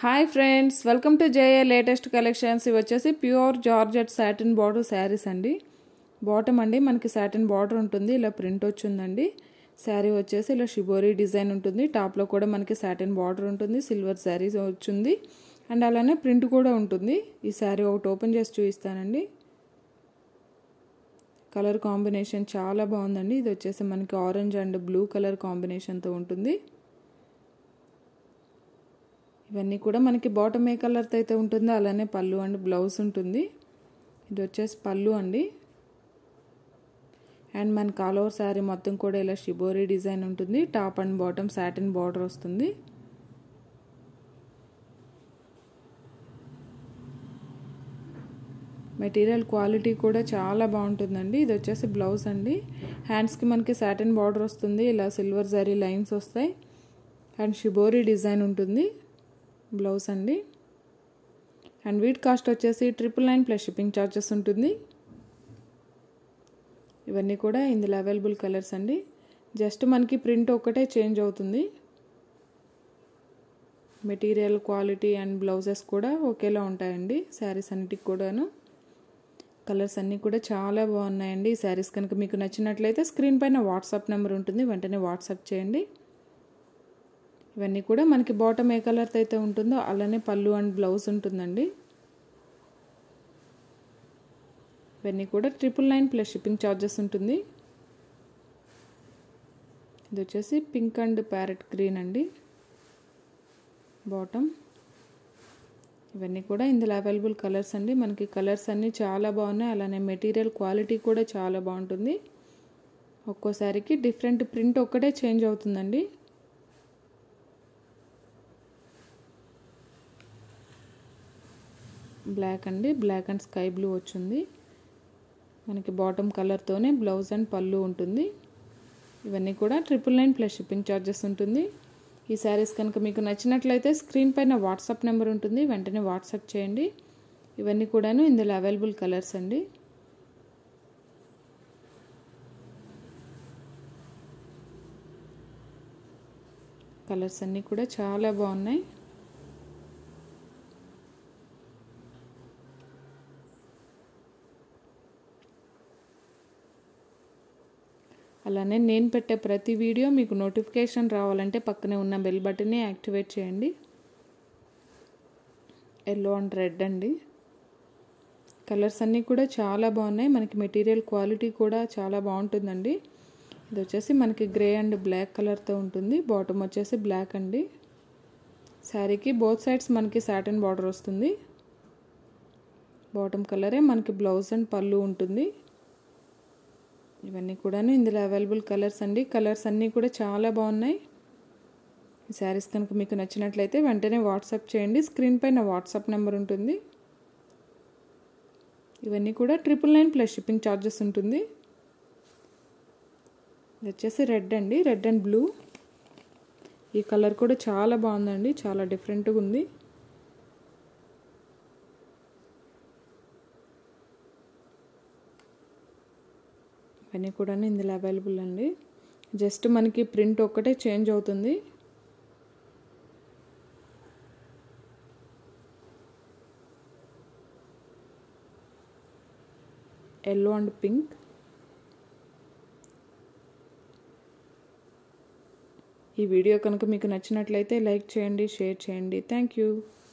hi friends welcome to JA latest collections ఇవి వచ్చేసి pure georgette satin border saris అండి bottom అండి మనకి సాటిన్ బార్డర్ ఉంటుంది ఇలా ప్రింట్ వచ్చిందండి శారీ వచ్చేసి ఇలా షిబోరీ డిజైన్ ఉంటుంది టాప్లో కూడా మనకి సాటిన్ బార్డర్ ఉంటుంది సిల్వర్ శారీ వచ్చింది అండ్ అలానే ప్రింట్ కూడా ఉంటుంది ఈ శారీ ఒకటి ఓపెన్ చేసి చూపిస్తానండి కలర్ కాంబినేషన్ చాలా బాగుందండి ఇది వచ్చేసి మనకి ఆరెంజ్ అండ్ బ్లూ కలర్ కాంబినేషన్తో ఉంటుంది ఇవన్నీ కూడా మనకి బాటమ్ ఏ కలర్తో అయితే ఉంటుందో అలానే పళ్ళు అండ్ బ్లౌజ్ ఉంటుంది ఇది వచ్చేసి పళ్ళు అండి అండ్ మన కాల్ ఓవర్ శారీ మొత్తం కూడా ఇలా షిబోరీ డిజైన్ ఉంటుంది top and bottom satin border వస్తుంది మెటీరియల్ క్వాలిటీ కూడా చాలా బాగుంటుందండి ఇది వచ్చేసి బ్లౌజ్ అండి హ్యాండ్స్కి మనకి సాటిన్ బార్డర్ వస్తుంది ఇలా సిల్వర్ జరీ లైన్స్ వస్తాయి అండ్ షిబోరీ డిజైన్ ఉంటుంది బ్లౌజ్ అండి అండ్ వీట్ కాస్ట్ వచ్చేసి triple nine plus shipping charges ఉంటుంది ఇవన్నీ కూడా ఇందులో అవైలబుల్ కలర్స్ అండి జస్ట్ మనకి ప్రింట్ ఒక్కటే చేంజ్ అవుతుంది మెటీరియల్ క్వాలిటీ అండ్ బ్లౌజెస్ కూడా ఒకేలా ఉంటాయండి శారీస్ అన్నిటికి కూడాను కలర్స్ అన్నీ కూడా చాలా బాగున్నాయండి ఈ శారీస్ కనుక మీకు నచ్చినట్లయితే స్క్రీన్ పైన వాట్సాప్ నెంబర్ ఉంటుంది వెంటనే వాట్సాప్ చేయండి ఇవన్నీ కూడా మనకి బాటమ్ ఏ కలర్తో అయితే ఉంటుందో అలానే పళ్ళు అండ్ బ్లౌజ్ ఉంటుందండి ఇవన్నీ కూడా triple nine plus shipping charges ఉంటుంది ఇది వచ్చేసి పింక్ అండ్ ప్యారెట్ గ్రీన్ అండి బాటమ్ ఇవన్నీ కూడా ఇందులో అవైలబుల్ కలర్స్ అండి మనకి కలర్స్ అన్నీ చాలా బాగున్నాయి అలానే మెటీరియల్ క్వాలిటీ కూడా చాలా బాగుంటుంది ఒక్కోసారికి డిఫరెంట్ ప్రింట్ ఒక్కటే చేంజ్ అవుతుందండి బ్లాక్ అండి బ్లాక్ అండ్ స్కై బ్లూ వచ్చింది మనకి బాటమ్ కలర్తోనే బ్లౌజ్ అండ్ పళ్ళు ఉంటుంది ఇవన్నీ కూడా triple nine plus shipping charges ఉంటుంది ఈ శారీస్ కనుక మీకు నచ్చినట్లయితే స్క్రీన్ పైన వాట్సాప్ నెంబర్ ఉంటుంది వెంటనే వాట్సాప్ చేయండి ఇవన్నీ కూడాను ఇందులో అవైలబుల్ కలర్స్ అండి కలర్స్ అన్నీ కూడా చాలా బాగున్నాయి అలానే నేను పెట్టే ప్రతి వీడియో మీకు నోటిఫికేషన్ రావాలంటే పక్కనే ఉన్న బెల్ బటన్ని యాక్టివేట్ చేయండి ఎల్లో అండ్ రెడ్ అండి కలర్స్ అన్నీ కూడా చాలా బాగున్నాయి మనకి మెటీరియల్ క్వాలిటీ కూడా చాలా బాగుంటుందండి ఇది వచ్చేసి మనకి గ్రే అండ్ బ్లాక్ కలర్తో ఉంటుంది బాటమ్ వచ్చేసి బ్లాక్ అండి శారీకి బోత్ సైడ్స్ మనకి సాటన్ బార్డర్ వస్తుంది బాటమ్ కలరే మనకి బ్లౌజ్ అండ్ పళ్ళు ఉంటుంది ఇవన్నీ కూడాను ఇందులో అవైలబుల్ కలర్స్ అండి కలర్స్ అన్నీ కూడా చాలా బాగున్నాయి ఈ శారీస్ కనుక మీకు నచ్చినట్లయితే వెంటనే వాట్సాప్ చేయండి స్క్రీన్ పైన వాట్సాప్ నెంబర్ ఉంటుంది ఇవన్నీ కూడా triple nine plus shipping charges ఉంటుంది ఇది వచ్చేసి రెడ్ అండి రెడ్ అండ్ బ్లూ ఈ కలర్ కూడా చాలా బాగుందండి చాలా డిఫరెంట్గా ఉంది ఇవన్నీ కూడా ఇందులో అవైలబుల్ అండి జస్ట్ మనకి ప్రింట్ ఒక్కటే చేంజ్ అవుతుంది ఎల్లో అండ్ పింక్ ఈ వీడియో కనుక మీకు నచ్చినట్లయితే లైక్ చేయండి షేర్ చేయండి థ్యాంక్ యూ